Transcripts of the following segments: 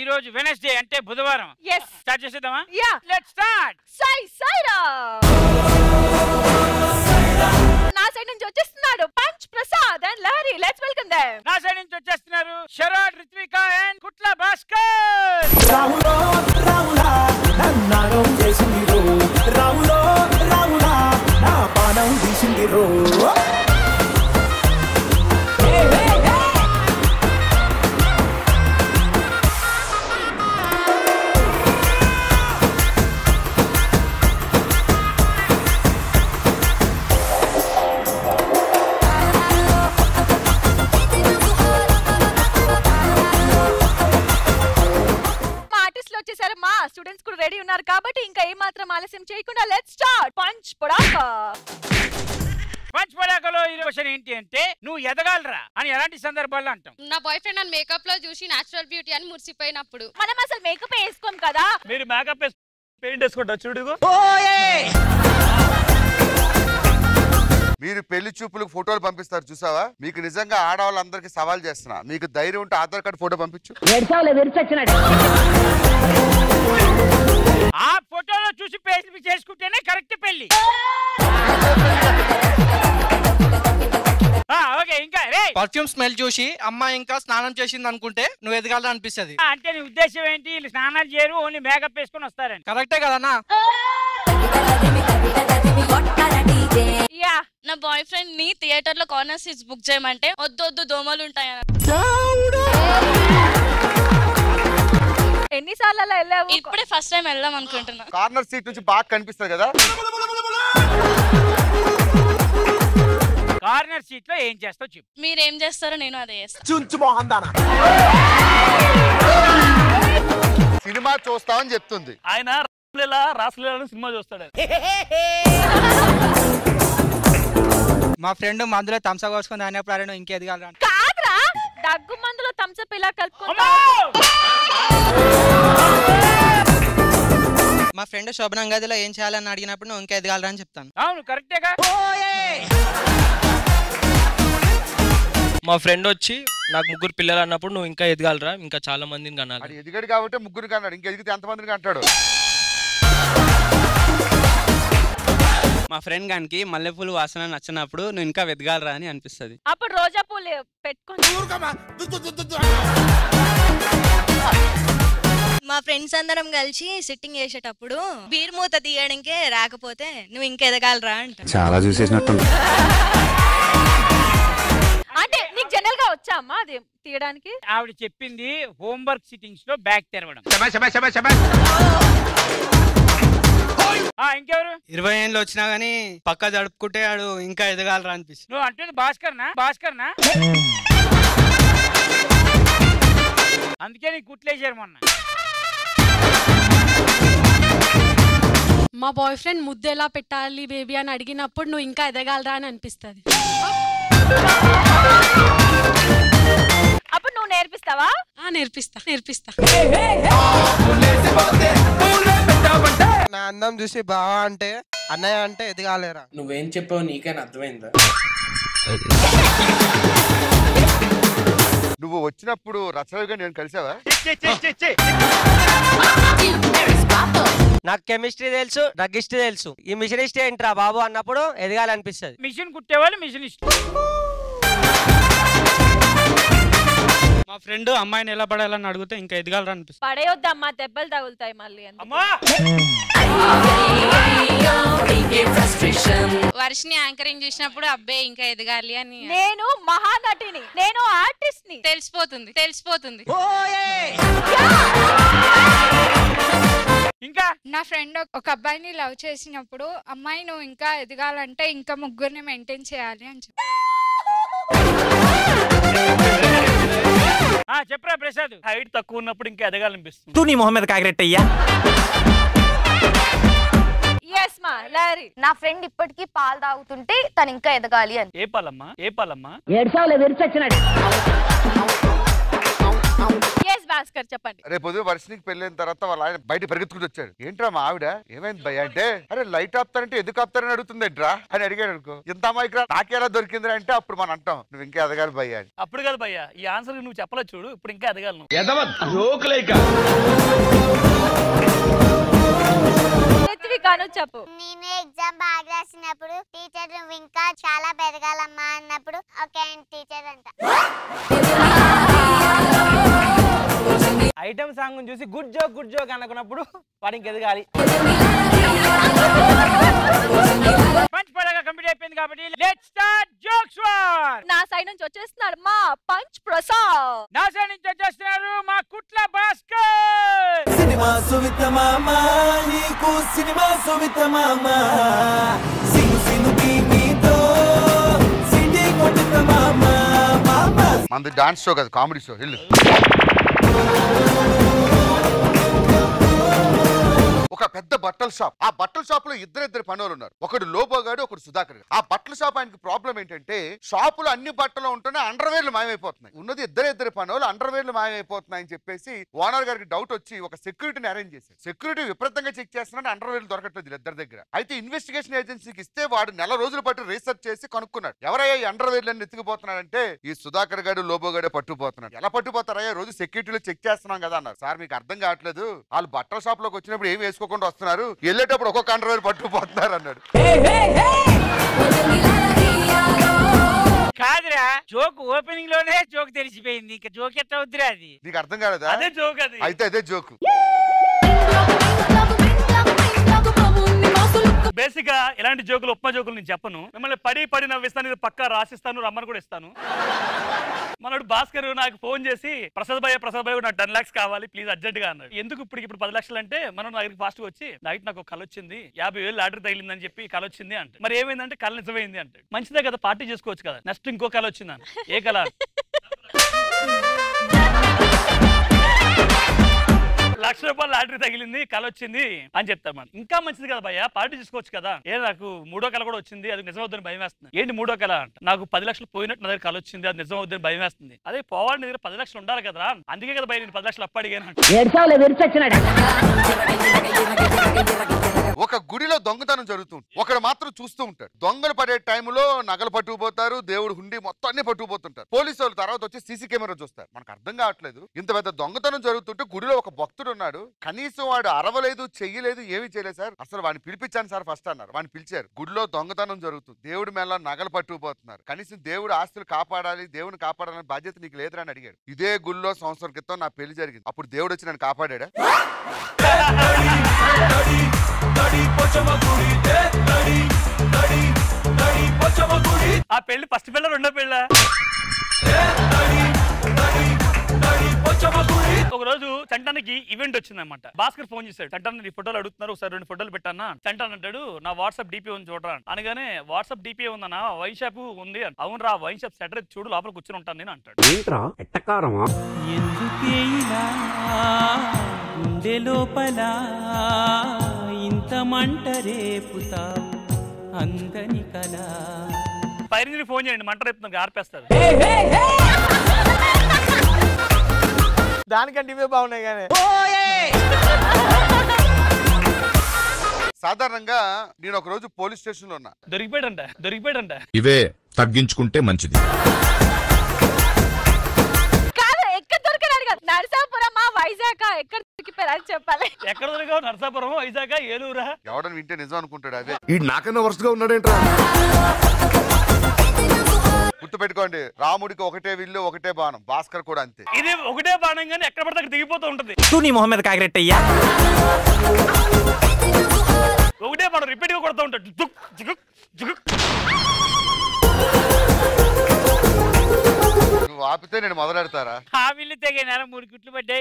రోజు వెనస్డే అంటే బుధవారం ఎస్ స్టార్ట్ చేసేద్దామా యా లెట్ స్టార్ట్ సై సైరా నా సైడ్ నుంచి వచ్చేస్తున్నాడు punch Prasad and Lahari let's welcome them నా సైడ్ నుంచి వచ్చేస్తున్నారు శరత్ రిత్విక అండ్ కుట్ల భాస్కర్ రాములో రాములా నన్నాగం చేసింది రో రాములో రాములా నా పానం తీసింది రో మా ఆర్టిస్టులు వచ్చేసారు మా స్టూడెంట్స్ కూడా రెడీ ఉన్నారు కాబట్టి ఇంకా ఏ మాత్రం ఆలస్యం చేయకుండా లెట్స్ స్టార్ట్ పంచ్ పొడాకా పంచ్ పడాకలో ఈ క్వశ్చన్ ఏంటి అంటే నువ్వు ఎదగాలరా అని ఎలాంటి సందర్భాల్లో అంటాం నా బాయ్ ఫ్రెండ్ నన్ను మేకప్ లో చూసి నేచురల్ బ్యూటీ అని మురిసిపోయినప్పుడు మనం అసలు మేకప్ వేసుకోం కదా మీరు మేకప్ పెయింట్ వేసుకుంటారు చూడు మీరు పెళ్లి చూపులకు ఫోటోలు పంపిస్తారు చూసావా మీకు నిజంగా ఆడవాళ్ళందరికీ సవాల్ చేస్తున్నా మీకు ధైర్యం ఉంటే ఆధార్ కార్డు ఫోటో పంపించు ఆ ఫోటోలో చూసి పెళ్లి చేసుకుంటేనే కరెక్ట్ పెళ్లి ఆ, ఓకే ఇంకా రే పర్ఫ్యూమ్ స్మెల్ చూసి అమ్మాయి ఇంకా స్నానం చేసింది అనుకుంటే నువ్వు ఎదగాలని అనిపిస్తుంది ఆ, అంటే నీ ఉద్దేశం ఏంటి వీళ్ళు స్నానాలు చేయరు ఓన్లీ మేకప్ వేసుకొని వస్తారని కరెక్టే కదన్నా యా నా బాయ్ ఫ్రెండ్ ని థియేటర్ లో కార్నర్ సీట్స్ బుక్ చేయమంటే వద్దు వద్దు దోమలు ఉంటాయని ఎన్నిసార్లు అలా వెళ్ళావు ఇప్పుడే ఫస్ట్ టైం వెళ్దాం అనుకుంటున్నా కార్నర్ సీట్ నుంచి బాగా కనిపిస్తుంది కదా కార్నర్ సీట్ లో ఏం చేస్తావు చెప్పు మీరేం చేస్తారో నేను అదే చేస్తాను చుంచు మోహన్ దానా సినిమా చూస్తామని చెప్తుంది ఆయన రాసలీలా రాసలీలా అని సినిమా చూస్తాడు ఆయన. మా ఫ్రెండ్ మందులో థమ్స్అప్ కోసుకొని అయినప్పుడు అరే నువ్వు ఇంకా ఎదగాలని కాదురా దగ్గు మందులో థమ్స్అప్ ఇలా కలుపుకుంటా అమ్మో! మా ఫ్రెండ్ శోభనం గదిలో ఏం చేయాలని అడిగినప్పుడు నువ్వు ఇంకా ఎదగాలని అని చెప్తాను అవును కరెక్టేగా మా ఫ్రెండ్ వచ్చి నాకు ముగ్గురు పిల్లలు అన్నప్పుడు నువ్వు ఇంకా ఎదగాలరా ఇంకా చాలా మందిని కనాలి అది ఎదిగాడు కాబట్టి ముగ్గురికి అన్నాడు ఇంకా ఎదిగితే ఎంతమందికి అంటాడు మా ఫ్రెండ్ గానికి మల్లెపూలు వాసన నచ్చినప్పుడు నువ్వు ఇంకా వెతగాలరా అని అనిపిస్తుంది అప్పుడు రోజా పూలు పెట్టుకొని మా ఫ్రెండ్స్ అందరం కలిసి సిట్టింగ్ చేసేటప్పుడు బీర్ మూత తీయడానికే రాకపోతే నువ్వు ఇంకా ఎదగాలరా అంట చాలా చూసేసినట్టుంది అంటే నీకు జనరల్ గా వచ్చా అమ్మా అది తీయడానికి ఆవిడ చెప్పింది హోంవర్క్ సిట్టింగ్స్ లో బ్యాగ్ తెరవడం ఆ, ఇంకెవరు ఇరవై ఏళ్ళు వచ్చినా గానీ పక్క జడుపుకుంటే ఆడు ఇంకా ఎదగాలరా అనిపిస్తుంది నువ్వు అంటుంది భాస్కర్నా భాస్కర్నా అందుకే నీకు కుట్లేసారు మొన్న మా బాయ్ ఫ్రెండ్ ముద్దు ఎలా పెట్టాలి బేబీ అని అడిగినప్పుడు నువ్వు ఇంకా ఎదగాలరా అని అనిపిస్తుంది అప్పుడు నువ్వు నేర్పిస్తావా నేర్పిస్తా నేర్పిస్తా నా అందం చూసి బావా అంటే అన్నయ్య అంటే ఎదగాలేరా నువ్వేం చెప్పావు నీకైనా అర్థమైందా నువ్వు వచ్చినప్పుడు రచనగా నేను కలిసావా నాకు కెమిస్ట్రీ తెలుసు డ్రగిస్ట్రీ తెలుసు ఈ మిషనిస్ట్ ఏంట్రా బాబు అన్నప్పుడు ఎదగాలనిపిస్తుంది మిషన్ కుట్టేవాళ్ళు మిషన్ ఇష్టం మా ఫ్రెండ్ అమ్మాయిని ఎలా పడాలని అడిగితే ఇంకా ఎదగాలరా అనిపిస్తుంది పడేయొద్దమ్మా దెబ్బలు తగులుతాయి మళ్ళీ అని వర్షిని యాంకరింగ్ చూసినప్పుడు అబ్బాయి ఇంకా ఎదగాలి అని నేను మహానటిని నేను ఆర్టిస్ట్ ని తెలిసిపోతుంది తెలిసిపోతుంది ఇంకా నా ఫ్రెండ్ ఒక అబ్బాయిని లవ్ చేసినప్పుడు అమ్మాయి నువ్వు ఇంకా ఎదగాలంటే ఇంకా ముగ్గురిని మెయింటైన్ చేయాలి అని చెప్పి ఆ, చెప్పరా ప్రసాద్ హైట్ తక్కువ ఉన్నప్పుడు ఇంకా ఎదగాలనిపిస్తుంది తూ నీ మొహం మీద కాకిరెట్టయ్యా ఎస్ మా లారీ నా ఫ్రెండ్ ఇప్పటికీ పాలు తాగుతుంటే తను ఇంకా ఎదగాలి అని ఏ పాలమ్మా ఏ పాలమ్మా ఎస్ భాస్కర్ గారు చెప్పండి రేపు ఉదయం వర్షనికి పెళ్ళైన తర్వాత వాళ్ళ ఆయన బయట పరిగెత్తుకుంటూ వచ్చాడు ఏంట్రా మా ఆవిడ ఏమైంది భయ్య అంటే అరే లైట్ ఆపుతారంటే ఎందుకు ఆపుతారని అడుగుతుందేంట్రా అని అడిగాడు అనుకో ఇంత అమాయికి నాకేలా దొరికిందిరా అంటే అప్పుడు మనం అంటాం నువ్వు ఇంకా ఎదగాలి భయ్య అని అప్పుడు కాదు భయ్య ఈ ఆన్సర్ నువ్వు చెప్పలేదు చూడు ఇప్పుడు ఇంకా ఎదగలను రిత్వికాను చెప్పు నేను ఎగ్జామ్ బాగా రాసినప్పుడు టీచర్ నువ్వు ఇంకా చాలా పెరగాలమ్మా అన్నప్పుడు ఓకే టీచర్ అంట ఐటమ్ సాంగ్ చూసి గుడ్ జోక్ గుడ్ జోక్ అనుకున్నప్పుడు వాడు ఇంక ఎదగాలి పంచ్ పడగా కంప్లీట్ అయిపోయింది కాబట్టి లెట్ స్టార్ట్ జోక్స్ వార్ నా సైడ్ నుంచి వచ్చేస్తున్నాడు మా పంచ్ ప్రసాద్ నా సైడ్ నుంచి వచ్చేస్తున్నారు మా కుట్ల భాస్కర్ సినిమా సువిత మామ నీకు సినిమా సువిత మామ సిను సినుకి నీతో సిటీ కొట్టిన మామ మామ మనది డాన్స్ షో కదా కామెడీ షో వెళ్ళు ఒక పెద్ద బట్టల షాప్ ఆ బట్టల షాప్ లో ఇద్దరిద్దరు పనులు ఉన్నారు ఒకడు లోబోగాడు ఒకడు సుధాకర్ గారు ఆ బట్టల షాప్ ఆయనకి ప్రాబ్లం ఏంటంటే షాపులో అన్ని బట్టలు ఉంటూనే అండర్వేర్లు మాయమైపోతున్నాయి ఉన్నది ఇద్దరు ఇద్దరు పనులు అండర్వేర్లు మాయమైపోతున్నాయి అని చెప్పేసి ఓనర్ గారికి డౌట్ వచ్చి ఒక సెక్యూరిటీని అరేంజ్ చేశారు సెక్యూరిటీ విపరీతంగా చెక్ చేస్తున్నాడు అండర్వేర్లు దొరకట్లేదు ఇద్దరి దగ్గర అయితే ఇన్వెస్టిగేషన్ ఏజెన్సీకి ఇస్తే వాడు నెల రోజుల పాటు రీసెర్చ్ చేసి కనుక్కున్నాడు ఎవరయ్యా ఈ అండర్వేర్లు అన్ని ఎత్తుకుపోతున్నాడంటే ఈ సుధాకర్ గారు లోబోగాడే పట్టుకుపోతున్నాడు ఎలా పట్టుకుపోతారయ్యా రోజు సెక్యూరిటీలో చెక్ చేస్తున్నాం కదా అన్నారు సార్ మీకు అర్థం కావట్లేదు వాళ్ళు బట్టల షాప్ లోకి వచ్చినప్పుడు ఏం వేసుకోకుండా వస్తున్నారు వెళ్ళేటప్పుడు ఒక్కొక్క అండర్వేర్ పట్టుకుపోతున్నారు అన్నాడు కాదురా జోక్ ఓపెనింగ్ లోనే జోక్ తెలిసిపోయింది ఇంకా జోక్ ఎట్లా వద్దురా అది నీకు అర్థం కాలేదా అదే జోక్ అది అయితే అదే జోకు బేసిక్ గా ఇలాంటి జోకులు ఉప్మా జోకులు నేను చెప్పను మిమ్మల్ని పడి పడి నవ్విస్తాను ఇది పక్కా రాసిస్తాను రమ్మని కూడా ఇస్తాను మనోడు భాస్కర్ నాకు ఫోన్ చేసి ప్రసాద్ భయ్య ప్రసాద్ భయ్య నాకు టెన్ లాక్స్ కావాలి ప్లీజ్ అర్జెంట్ గా అన్నాడు ఎందుకు ఇప్పుడు ఇప్పుడు పది లక్షలు అంటే మనం నా దగ్గరికి ఫాస్ట్ గా వచ్చి నైట్ నాకు ఒక కళ వచ్చింది యాభై వేలు లాటరీ తగిలిందని చెప్పి కళ వచ్చింది అంటే మరి ఏమైందంటే కళ నిజమైంది అంటే మంచిదే కదా పార్టీ చేసుకోవచ్చు కదా నెక్స్ట్ ఇంకో కళ వచ్చిందని ఏ కళ లక్ష రూపాయలు లాటరీ తగిలింది కళ వచ్చింది అని చెప్తారు మనం ఇంకా మంచిది కదా భయ్య పార్టీ చేసుకోవచ్చు కదా ఏ నాకు మూడో కళ కూడా వచ్చింది అది నిజం అవుతుందని భయం వేస్తుంది ఏంటి మూడో కళ అంట నాకు పది లక్షలు పోయినట్టు నా దగ్గర కళ వచ్చింది అది నిజం అవుతుందని భయం వేస్తుంది అదే పోవాలి నీ దగ్గర పది లక్షలు ఉండాలి కదా అందుకే కదా భయ నేను పది లక్షలు అప్పు అడిగాను అంట. ఒక గుడిలో దొంగతనం జరుగుతుంది ఒకడు మాత్రం చూస్తూ ఉంటాడు దొంగలు పడే టైంలో నగలు పట్టుకుపోతారు దేవుడు హుండి మొత్తం అన్ని పట్టుకుపోతుంటారు పోలీసు వాళ్ళు తర్వాత వచ్చి సీసీ కెమెరా చూస్తారు మనకు అర్థం కావట్లేదు ఇంత పెద్ద దొంగతనం జరుగుతుంటే గుడిలో ఒక భక్తుడు ఉన్నాడు కనీసం వాడు అరవలేదు చెయ్యలేదు ఏమీ చేయలేదు సార్ అసలు వాడిని పిలిపించాను సార్ ఫస్ట్ అన్నారు వాడిని పిలిచారు గుడిలో దొంగతనం జరుగుతుంది దేవుడి మేళ నగలు పట్టుకుపోతున్నారు కనీసం దేవుడు ఆస్తులు కాపాడాలి దేవుని కాపాడాలని బాధ్యత నీకు లేదురా అని అడిగాడు ఇదే గుడిలో సంవత్సరం క్రితం నా పెళ్లి జరిగింది అప్పుడు దేవుడు వచ్చి నన్ను కాపాడా ఆ పెళ్లి ఫస్ట్ పెళ్ళ రెండో పెళ్ళ ఒక రోజు చంటానికి ఈవెంట్ వచ్చింది అనమాట భాస్కర్ ఫోన్ చేశాడు చంటాన్ని నీ ఫోటోలు అడుగుతున్నారు ఒకసారి రెండు ఫోటోలు పెట్టానా చంటాన్ అంటాడు నా వాట్సాప్ డిపి ఉంది చూడరా అని. అనగానే వాట్సాప్ డిపి ఉందన్నా వైన్ షాప్ ఉంది అని. అవును రా వైన్ షాప్ సెటర్ చూడు లోపల కూర్చొని ఉంటాను నేను అంటాడు ఏంట్రా ఎట్టకారమా ఎందుకేలా గుండె లోపల ఇంత మంట రేపుతావు అందని కలా పైన ఫోన్ చేయండి మంట రేపుతుంది ఆర్పేస్తారు దానికంటే ఇవే బాగున్నాయి కానీ సాధారణంగా నేను ఒక రోజు పోలీస్ స్టేషన్ లో ఉన్నా దొరికిపోయాడంట దొరికిపోయాడంట ఇవే తగ్గించుకుంటే మంచిది కాదు ఎక్కడ దొరికారు కాదు నరసాపురం మా వైజాగ్ ఎక్కడ దొరికిపోయారు అని చెప్పాలి ఎక్కడ దొరికావు నరసాపురం వైజాగ్ ఏలూరా ఎవడని వింటే నిజం అనుకుంటాడు అదే ఈ నాకన్నా వరుసగా గా ఉన్నాడేంట్రా గుర్తుపెట్టుకోండి రాముడికి ఒకటే విల్లు ఒకటే బాణం భాస్కర్ కూడా అంతే ఇది ఒకటే బాణం కానీ ఎక్కడ పడితే అక్కడ దిగిపోతూ ఉంటుంది తూ నీ మొహం మీద కాకిరెట్టయ్యా ఒకటే బాణం రిపీట్ గా కొడుతూ ఉంటాడు జుక్ జుక్ జుక్ నువ్వు ఆపితే నేను మొదలెడతారా ఆ విల్లు తెగినారా మూడు గుట్లు పడ్డాయి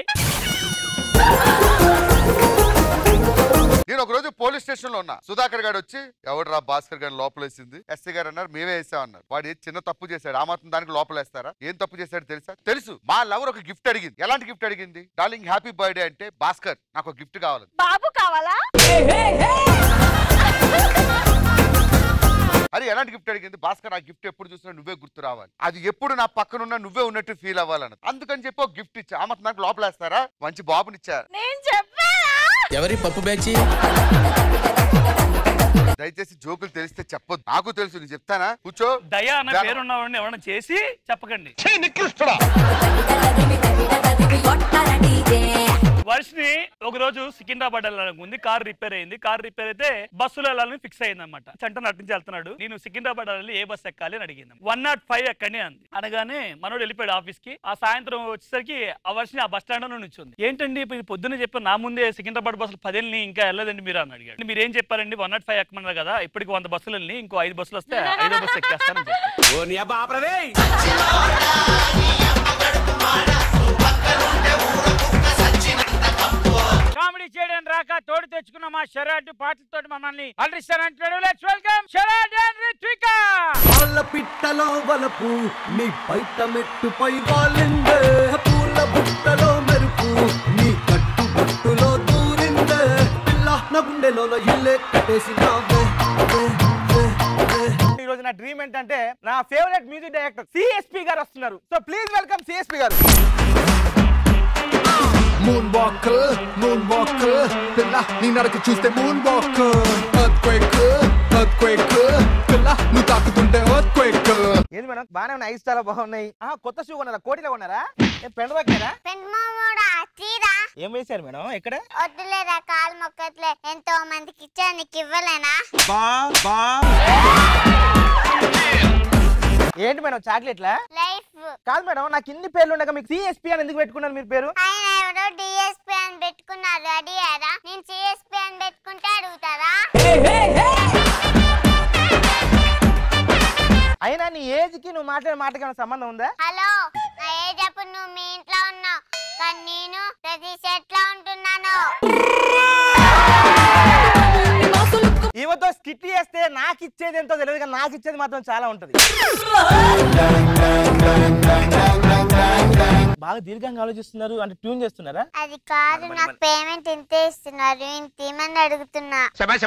నేను ఒక రోజు పోలీస్ స్టేషన్ లో ఉన్నా సుధాకర్ గారు వచ్చి ఎవడు రా భాస్కర్ గారిని లోపలేసింది ఎస్సీ గారు అన్నారు మేమే వేసామన్నారు వాడు ఏం చిన్న తప్పు చేశాడు ఆ మాత్రం దానికి లోపలేస్తారా ఏం తప్పు చేశాడు తెలుసా తెలుసు మా లవర్ ఒక గిఫ్ట్ అడిగింది ఎలాంటి గిఫ్ట్ అడిగింది డార్లింగ్ హ్యాపీ బర్త్డే అంటే భాస్కర్ నాకు ఒక గిఫ్ట్ కావాలి బాబు కావాలా అది ఎలాంటి గిఫ్ట్ అడిగింది భాస్కర్ ఆ గిఫ్ట్ ఎప్పుడు చూసినా నువ్వే గుర్తు రావాలి అది ఎప్పుడు నా పక్కన ఉన్నా నువ్వే ఉన్నట్టు ఫీల్ అవ్వాలన్నది అందుకని చెప్పి ఒక గిఫ్ట్ ఇచ్చా ఆమె నాకు లోపలేస్తారా మంచి బాబునిచ్చా నేను చెప్పానా ఎవరి పప్పు బ్యాచి దయచేసి జోకులు తెలిస్తే చెప్పొద్దు నాకు తెలుసు నేను చెప్తానా కూర్చో దయా అన్న జాన- పేరున్నవాడిని ఎవరైనా చేసి చెప్పకండి వర్షిని ఒక రోజు సికింద్రాబాద్ వెళ్ళాలని ఉంది కార్ రిపేర్ అయింది కార్ రిపేర్ అయితే బస్సులో వెళ్ళాలని ఫిక్స్ అయింది అనమాట చంట నటు నుంచి వెళ్తున్నాడు నేను సికింద్రాబాద్ వెళ్ళాలి ఏ బస్ ఎక్కాలి అని అడిగింది వన్ నాట్ ఫైవ్ ఎక్కని అంది అనగానే మనోడు వెళ్ళిపోయాడు ఆఫీస్ కి ఆ సాయంత్రం వచ్చేసరికి ఆ వర్షిని ఆ బస్ స్టాండ్ లో నుంచింది ఏంటండి ఇప్పుడు పొద్దున్న చెప్పారు నా ముందే సికింద్రాబాద్ బస్సులు పదేళ్ళని ఇంకా వెళ్ళలేదండి మీరు అని అడిగాడు మీరు ఏం చెప్పారండి వన్ నాట్ ఫైవ్ ఎక్కమన్నారు కదా ఇప్పటికి వంద బస్సులు వెళ్ళి ఇంకో ఐదు బస్సులు వస్తే ఐదో బస్సు ఎక్కేస్తానని చెప్పారు కామెడీ చేయడం రాక తోడు తెచ్చుకున్న మా షరాడ్ పాటలతో మమ్మల్ని అలరిస్తానంటున్నాడు let's welcome Sharad and Rithvika వాళ్ళ పిట్టలో వలపు నీ బయట మెట్టుపై వాలిందే పూల బుట్టలో మెరుపు నీ కట్టు బొట్టులో దూరిందే పిల్ల నా గుండెలో ఇల్లే కట్టేసినావే వే, వే, వే. ఈ రోజు నా డ్రీమ్ ఏంటంటే నా favourite music director CSP garu వస్తున్నారు so please welcome CSP garu moonwalk moonwalk పిల్ల నీ నడక చూస్తే moonwalk earthquake earthquake పిల్ల నువ్వు తాకుతుంటే ఎర్త్ క్వేక్ ఏంది మేడం బాగానే ఉన్నాయి ఐస్ చాలా బాగున్నాయి ఆ, కొత్త షూ కొన్నారా కోటిలో కొన్నారా ఏం పెండ దొక్కారా పెండ్మోడా తీరా ఏం వేశారు మేడం ఎక్కడ వద్దులేరా కాలు మొక్కట్లే ఎంతో మందికి ఇచ్చా నీకు ఇవ్వలేనా బా బా ఏంటి మేడం చాక్లెట్లా లైఫ్ కాదు మేడం నాకు ఇన్ని పేర్లు ఉండగా మీకు సిఎస్పి అని ఎందుకు పెట్టుకున్నారు మీరు పేరు ఆయన ఎవరో డిఎస్పి అని పెట్టుకున్నారు అడిగారా నేను సిఎస్పి అని పెట్టుకుంటే అడుగుతారా అయినా నీ ఏజ్ కి నువ్వు మాట్లాడే మాటకి ఏమైనా సంబంధం ఉందా హలో నా ఏజ్ అప్పుడు నువ్వు మీ ఇంట్లో ఉన్నావు కానీ నేను ప్రతి సెట్ లో ఉంటున్నాను ఈమెతో స్కిట్ చేస్తే నాకు ఇచ్చేది ఎంతో తెలియదు కానీ నాకు ఇచ్చేది మాత్రం చాలా ఉంటది బాగా దీర్ఘంగా ఆలోచిస్తున్నారు అంటే ట్యూన్ చేస్తున్నారా అది కాదు నాకు పేమెంట్ ఇంతే ఇస్తున్నారు ఇంత ఇమ్మని అడుగుతున్నా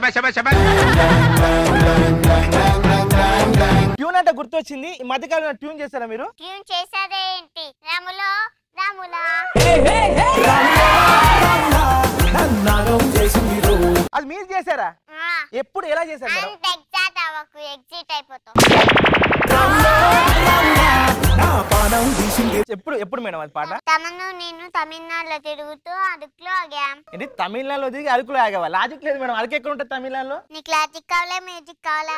ట్యూన్ అంటే గుర్తొచ్చింది ఈ మధ్యకాలంలో ట్యూన్ చేశారా మీరు ట్యూన్ చేశారే ఏంటి రాములో రాములా నన్నాగం చేసింది రో అది మీరు చేశారా ఆ, ఎప్పుడు ఎలా చేశారు మేడం అంత ఎగ్జాక్ట్ అవ్వకు ఎగ్జిట్ అయిపోతావు నా పానం తీసింది ఎప్పుడు ఎప్పుడు మేడం అది పాట తమను నేను తమిళనాడులో తిరుగుతూ అదుకులో ఆగాం ఏంటి తమిళనాడులో దిగి అరకులో ఆగవా లాజిక్ లేదు మేడం అరకు ఎక్కడ ఉంటుంది తమిళనాడులో నీకు లాజిక్ కావాలా మ్యూజిక్ కావాలా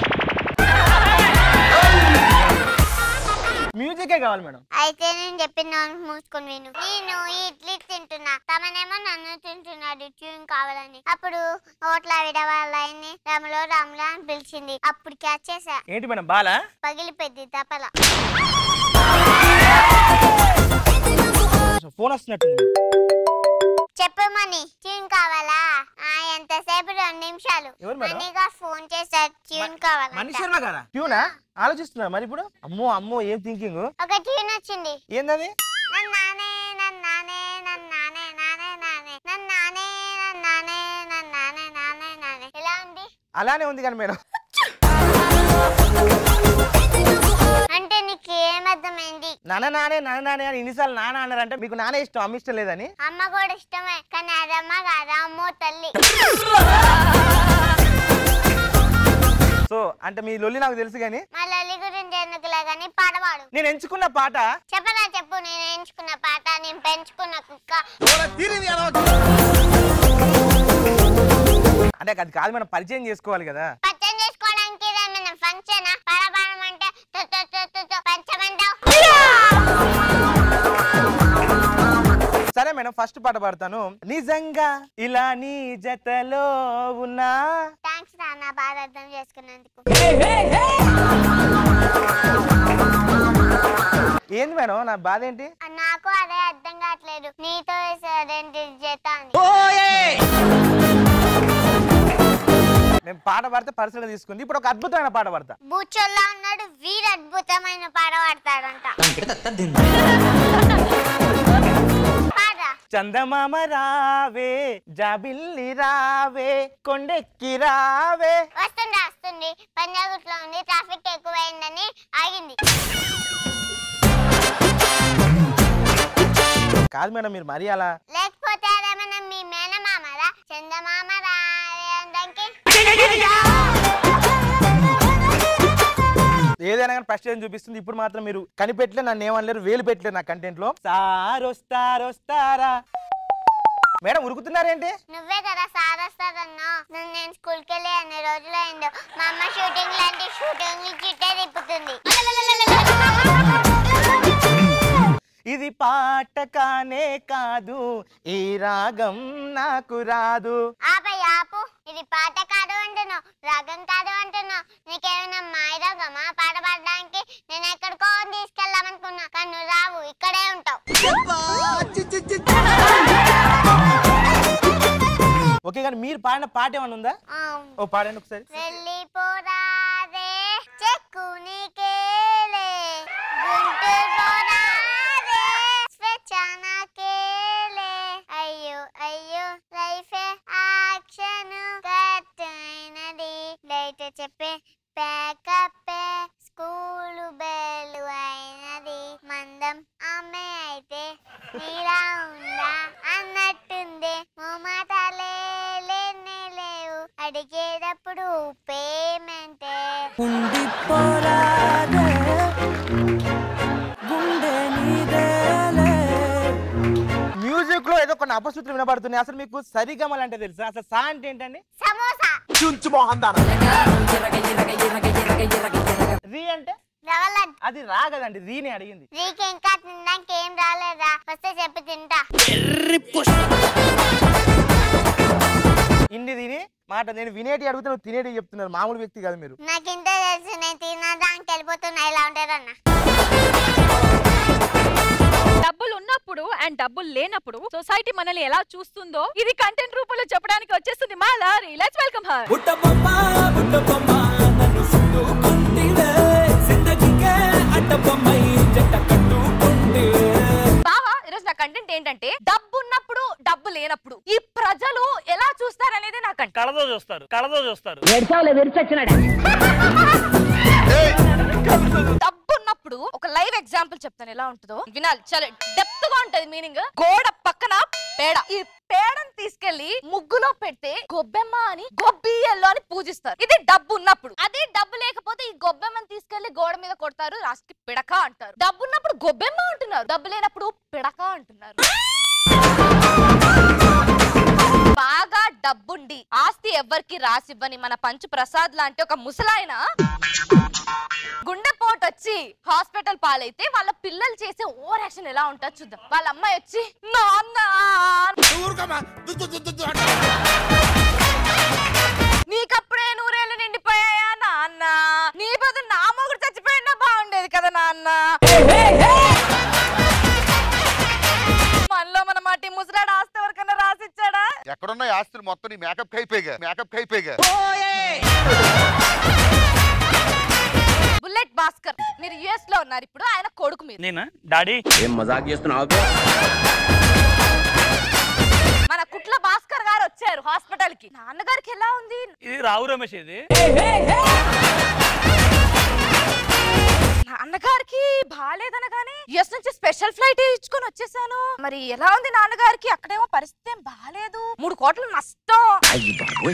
మ్యూజికే కావాలి మేడం అయితే నేను చెప్పిన నోరు మూసుకొని విను నేను ఈ ఇడ్లీ తింటున్నా తమనేమో నన్ను తింటున్నాడు ట్యూన్ కావాలని అప్పుడు ఓట్ల విడవాళ్ళని రాములో రాములా అని పిలిచింది అప్పుడు క్యాచ్ చేసా ఏంటి మేడం బాలా పగిలిపోయింది తపల ఫోన్ వస్తున్నట్టుంది చెప్పమని ట్యూన్ కావాలా ఆ ఎంతసేపు రెండు నిమిషాలు ఎవరు మేడం? మనీగా ఫోన్ చేశారు ట్యూన్ కావాలంట మనిషిర్మ గారా ట్యూనా ఆలోచిస్తున్నారు మరి ఇప్పుడు అమ్మో అమ్మో ఏం థింకింగ్ ఒక ట్యూన్ వచ్చింది ఏందది నన్నానే నన్నానే నన్నానే నానే నానే నన్నానే నన్నానే నన్నానే నానే నానే ఎలా ఉంది అలానే ఉంది కానీ మేడం అంటే నీకు ఏమర్థమైంది నాన్న నానే నాన్న నానే అని ఇన్నిసార్లు నాన్న అన్నారంటే మీకు నానే ఇష్టం అమ్మ ఇష్టం లేదని అమ్మ కూడా ఇష్టమే కానీ అదమ్మ కాదా అమ్మో తల్లి సో అంటే మీ లొల్లి నాకు తెలుసు కానీ మా లల్లి గురించి ఎందుకులే కానీ పాడవాడు నేను ఎంచుకున్న పాట చెప్పరా చెప్పు నేను ఎంచుకున్న పాట నేను పెంచుకున్న కుక్క అంటే అది కాదు మనం పరిచయం చేసుకోవాలి కదా పచ్చం చేసుకోవడానికి ఏమైనా ఫంక్షన్ పడబడం అంటే తు తు తు తు తు పంచమంటావు సరే మేడం ఫస్ట్ పాట పాడతాను నిజంగా ఇలా నీ జతలో ఉన్నా థ్యాంక్స్ నాన్న బాగా అర్థం చేసుకున్నందుకు ఏంది మేడం నా బాధ ఏంటి నాకు అదే అర్థం కావట్లేదు నీతో రెండు జత అని నేను పాట పాడితే పర్సనల్ తీసుకుంది ఇప్పుడు ఒక అద్భుతమైన పాట పాడతా బూచోల్లా ఉన్నాడు వీరు అద్భుతమైన పాట పాడతాడంట పాడరా చందమామ రావే జాబిల్లి రావే కొండెక్కి రావే వస్తుంది వస్తుంది పంజాగుట్లో ఉంది ట్రాఫిక్ ఎక్కువైందని ఆగింది కాదు మేడం మీరు మరీ అలా లేకపోతే అదేమన్నా మీ మేనమామరా చందమామ రాయడానికి ఏదైనా కానీ ఫస్ట్ ఏం చూపిస్తుంది ఇప్పుడు మాత్రం మీరు కనిపెట్టలే నన్ను ఏమనలేరు వేలు పెట్టలేరు నా కంటెంట్ లో సార్ వస్తారు వస్తారా మేడం ఉరుకుతున్నారేంటి నువ్వే కదా సార్ వస్తాదన్నా నన్ను నేను స్కూల్కి వెళ్ళి అన్ని రోజులు అయిందో మా అమ్మ షూటింగ్ లాంటి షూటింగ్ చిట్టే తిప్పుతుంది ఇది పాట కానే కాదు ఈ రాగం నాకు రాదు ఆపై ఆపు ఇది పాట కాదు అంటున్నావు రాగం కాదు అంటున్నావు నీకేమైనా మాయరాగమా పాట పాడడానికి నేను ఎక్కడికో తీసుకెళ్దామనుకున్నా కానీ నువ్వు రావు ఇక్కడే ఉంటావు ఓకే కానీ మీరు పాడిన పాట ఏమైనా ఉందా ఓ పాడండి ఒకసారి వెళ్ళిపోరాదే చెక్కు నీకేలే గుంటూరు పోరాదే స్వేచ్ఛ నాకేలే అయ్యో అయ్యో లైఫే యాక్షన్ కట్ అయినది లైట్ చెప్పే ప్యాకప్పే స్కూలు బెల్ అయినది మందం ఆమె అయితే నీలా ఉందా అన్నట్టుంది మొమాటాలే లేనే లేవు అడిగేటప్పుడు పేమెంటే మ్యూజిక్ లో ఏదో కొన్ని అపశృతులు వినపడుతున్నాయి అసలు మీకు సరిగమలు అంటే తెలుసా అసలు సా అంటే ఏంటండి సమోసా చుంచు మోహన్ రీ అంటే రవలడ్ అది రా కదండి రీని అడిగింది నీకు ఇంకా తినడానికి ఏం రాలేదా వస్తే చెప్పి తింటా ఇన్ని తిని మాట నేను వినేటి అడిగితే నువ్వు తినేటి చెప్తున్నారు మామూలు వ్యక్తి కాదు మీరు నాకు ఇంతే తెలుసు నేను తినడానికి వెళ్ళిపోతున్నా ఇలా ఉంటారన్న డబ్బులు ఉన్నప్పుడు అండ్ డబ్బులు లేనప్పుడు సొసైటీ మనల్ని ఎలా చూస్తుందో ఇది కంటెంట్ రూపంలో చెప్పడానికి వచ్చేస్తుంది మా లారీ లెట్స్ వెల్కమ్ హర్ బావా ఈరోజు నా కంటెంట్ ఏంటంటే డబ్బు ఉన్నప్పుడు డబ్బు లేనప్పుడు ఈ ప్రజలు ఎలా చూస్తారనేది నా కంటెంట్ కళతో చూస్తారు కళతో చూస్తారు డబ్బు ఉన్నప్పుడు ఒక లైవ్ ఎగ్జాంపుల్ చెప్తాను ఎలా ఉంటుందో వినాలి చాలా డెప్త్ గా ఉంటది మీనింగ్ గోడ పక్కన పేడ ఈ పేడను తీసుకెళ్లి ముగ్గులో పెడితే గొబ్బెమ్మ అని గొబ్బియల్లో అని పూజిస్తారు ఇది డబ్బు ఉన్నప్పుడు అదే డబ్బు లేకపోతే ఈ గొబ్బెమ్మని తీసుకెళ్లి గోడ మీద కొడతారు రాసుకి పిడక అంటారు డబ్బు ఉన్నప్పుడు గొబ్బెమ్మ అంటున్నారు డబ్బు లేనప్పుడు పిడక అంటున్నారు బాగా డబ్బుండి ఆస్తి ఎవ్వరికి రాసివ్వని మన పంచు ప్రసాద్ లాంటి ఒక ముసలాయన గుండెపోటు వచ్చి హాస్పిటల్ పాలైతే వాళ్ళ పిల్లలు చేసే ఓవర్ యాక్షన్ ఎలా ఉంటుందో చూద్దాం వాళ్ళ అమ్మాయి వచ్చి నాన్న నీకప్పుడే నూరేళ్ళు నిండిపోయాయా నాన్న నీ బదులు నా మొగుడు చచ్చిపోయినా బాగుండేది కదా నాన్న మనలో మన మాటి ముసలాడు ఆస్తి ఎవరికన్నా రాసిచ్చాడా ఎక్కడున్న ఈ ఆస్తులు మొత్తం నీ మేకప్ అయిపోయిగా మేకప్ అయిపోయిగా బుల్లెట్ భాస్కర్ మీరు యుఎస్ లో ఉన్నారు ఇప్పుడు ఆయన కొడుకు మీరు నేనా డాడీ ఏం మజాక్ చేస్తున్నావు మన కుట్ల భాస్కర్ గారు వచ్చారు హాస్పిటల్ కి నాన్నగారికి ఎలా ఉంది ఇది రావు రమేష్ ఇది నాన్నగారికి బాగాలేదనగానే యుఎస్ నుంచి స్పెషల్ ఫ్లైట్ ఇచ్చుకొని వచ్చేసాను మరి ఎలా ఉంది నాన్నగారికి అక్కడేమో పరిస్థితి ఏం బాగాలేదు మూడు కోట్ల నష్టం అయ్యి బాబోయ్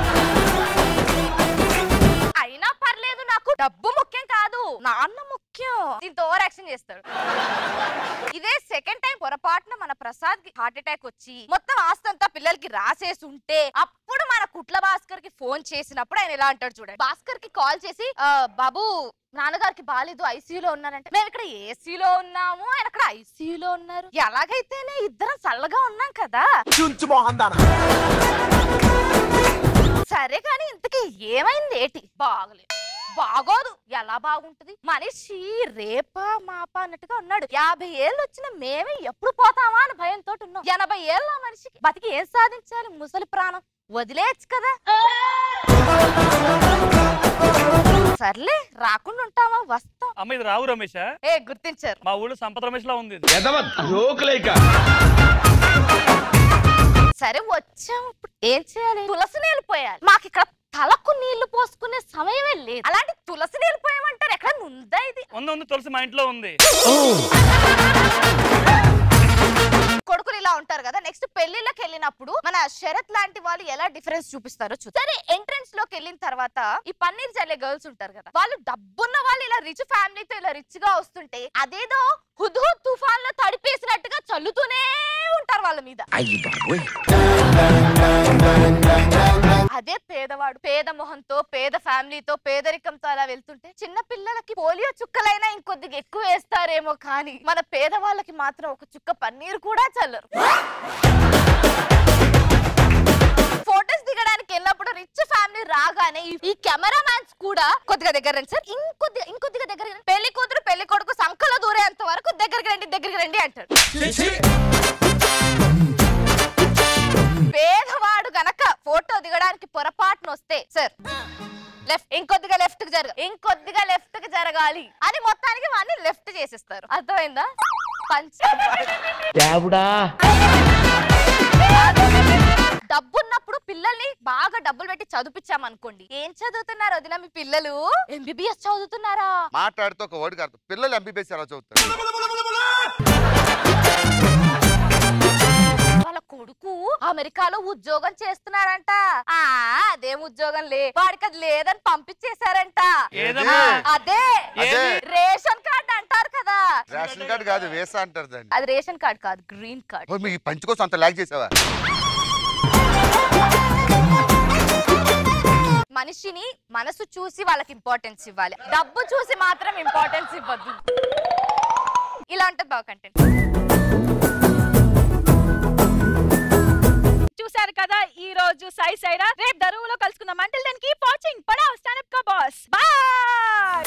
అయినా పర్లేదు నాకు డబ్బు ముఖ్యం కాదు నాన్న ముఖ్యం దీంతో ఓవర్ యాక్షన్ చేస్తాడు ఇదే సెకండ్ టైం పొరపాటున మన ప్రసాద్ కి హార్ట్ అటాక్ వచ్చి మొత్తం ఆస్తి అంతా పిల్లలకి రాసేసి ఉంటే అప్పుడు మన కుట్ల భాస్కర్ కి ఫోన్ చేసినప్పుడు ఆయన ఎలా అంటాడు చూడండి భాస్కర్ కి కాల్ చేసి "ఆ, బాబు నాన్నగారికి బాలేదు ఐసీయూలో ఉన్నారంటే మేము ఇక్కడ ఏసీలో ఉన్నాము ఆయన అక్కడ ఐసీయూలో ఉన్నారు ఎలాగైతేనే ఇద్దరం చల్లగా ఉన్నాం కదా చుంచు మోహన్ సరే కానీ ఇంతకీ ఏమైంది ఏటి బాగలేదు బాగోదు ఎలా బాగుంటది మనిషి రేపా మాపా అన్నట్టుగా ఉన్నాడు యాభై ఏళ్ళు వచ్చిన మేమే ఎప్పుడు పోతామా అని భయంతో ఉన్నాం ఎనభై ఏళ్ళ మనిషికి బతికి ఏం సాధించాలి ముసలి ప్రాణం వదిలేయచ్చు కదా సర్లే రాకుండా ఉంటామా వస్తాం అమ్మ ఇది రావు రమేషా ఏ గుర్తించారు మా ఊళ్ళో సంపత్ రమేష్ లా ఉంది ఇది. జోకులేక వచ్చాము ఇప్పుడు ఏం చేయాలి తులసి నీళ్ళు పోయాలి మాకు ఇక్కడ తలకు నీళ్లు పోసుకునే సమయమే లేదు అలాంటి తులసి నీళ్ళు పోయమంటారు ఎక్కడ ఉందా ఇది ఉంది ఉంది తులసి మా ఇంట్లో ఉంది కొడుకులు ఇలా ఉంటారు కదా నెక్స్ట్ పెళ్లిళ్ళకి వెళ్ళినప్పుడు మన శరత్ లాంటి వాళ్ళు ఎలా డిఫరెన్స్ చూపిస్తారో చూ సరే ఎంట్రన్స్ లోకి వెళ్ళిన తర్వాత ఈ పన్నీర్ చల్లే గర్ల్స్ ఉంటారు కదా వాళ్ళు డబ్బున్న వాళ్ళు ఇలా రిచ్ ఫ్యామిలీతో ఇలా రిచ్ గా వస్తుంటే అదేదో హుద్హు తుఫాన్ లో తడిపేసినట్టుగా చల్లుతూనే ఉంటారు వాళ్ళ మీద అయ్యి బాబోయ్ అదే పేదవాడు పేద మొహంతో పేద ఫ్యామిలీతో పేదరికంతో అలా వెళ్తుంటే చిన్న పిల్లలకి పోలియో చుక్కలైనా ఇంకొద్దిగా ఎక్కువ వేస్తారేమో కానీ మన పేదవాళ్ళకి మాత్రం ఒక చుక్క పన్నీరు కూడా చల్లరు ఫోటోస్ దిగడానికి వెళ్ళినప్పుడు రిచ్ ఫ్యామిలీ రాగానే ఈ- ఈ కెమెరా మ్యాన్స్ కూడా కొద్దిగా దగ్గర రండి సార్ ఇంకొద్దిగా ఇంకొద్దిగా దగ్గర రండి. పెళ్లి కూతురు పెళ్లి కొడుకు సంకలో దూరేంత వరకు దగ్గరికి రండి దగ్గరికి రండి అంటారు పేదవాడు గనక ఫోటో దిగడానికి పొరపాటున వస్తే సార్ లెఫ్ట్ ఇంకొద్దిగా లెఫ్ట్ కి జరగ ఇంకొద్దిగా లెఫ్ట్ కి జరగాలి అని మొత్తానికి వాడిని లెఫ్ట్ చేసేస్తారు అర్థమైందా పంచ డబ్బున్నప్పుడు పిల్లల్ని బాగా డబ్బులు పెట్టి చదివించామనుకోండి ఏం చదువుతున్నారు వదిన మీ పిల్లలు ఎంబీబీఎస్ చదువుతున్నారా మాట్లాడుతూ ఒక వర్డ్ కాదు పిల్లలు ఎంబీబీఎస్ ఎలా చదువుతారు వాళ్ళ కొడుకు అమెరికాలో ఉద్యోగం చేస్తున్నారంట ఆ అదేం ఉద్యోగం లే వాడికి అది లేదని పంపించేశారంట ఏదమ్మా? అదే అదే. రేషన్ కార్డ్ అంటారు కదా రేషన్ కార్డు కాదు వేసా అంటారు దాన్ని అది రేషన్ కార్డ్ కాదు గ్రీన్ కార్డ్ ఓ, మీ పంచి కోసం అంత లాగ్ చేసావా మనిషిని మనసు చూసి వాళ్ళకి ఇంపార్టెన్స్ ఇవ్వాలి డబ్బు చూసి మాత్రం ఇంపార్టెన్స్ ఇవ్వద్దు ఇలా ఉంటుంది బాగా కంటెంట్ చూసారు కదా ఈ రోజు సై సైరా రేపు దరువులో కలుసుకుందాం అంటే దానికి వాచింగ్ పడా స్టాండప్ కా బాస్ బాయ్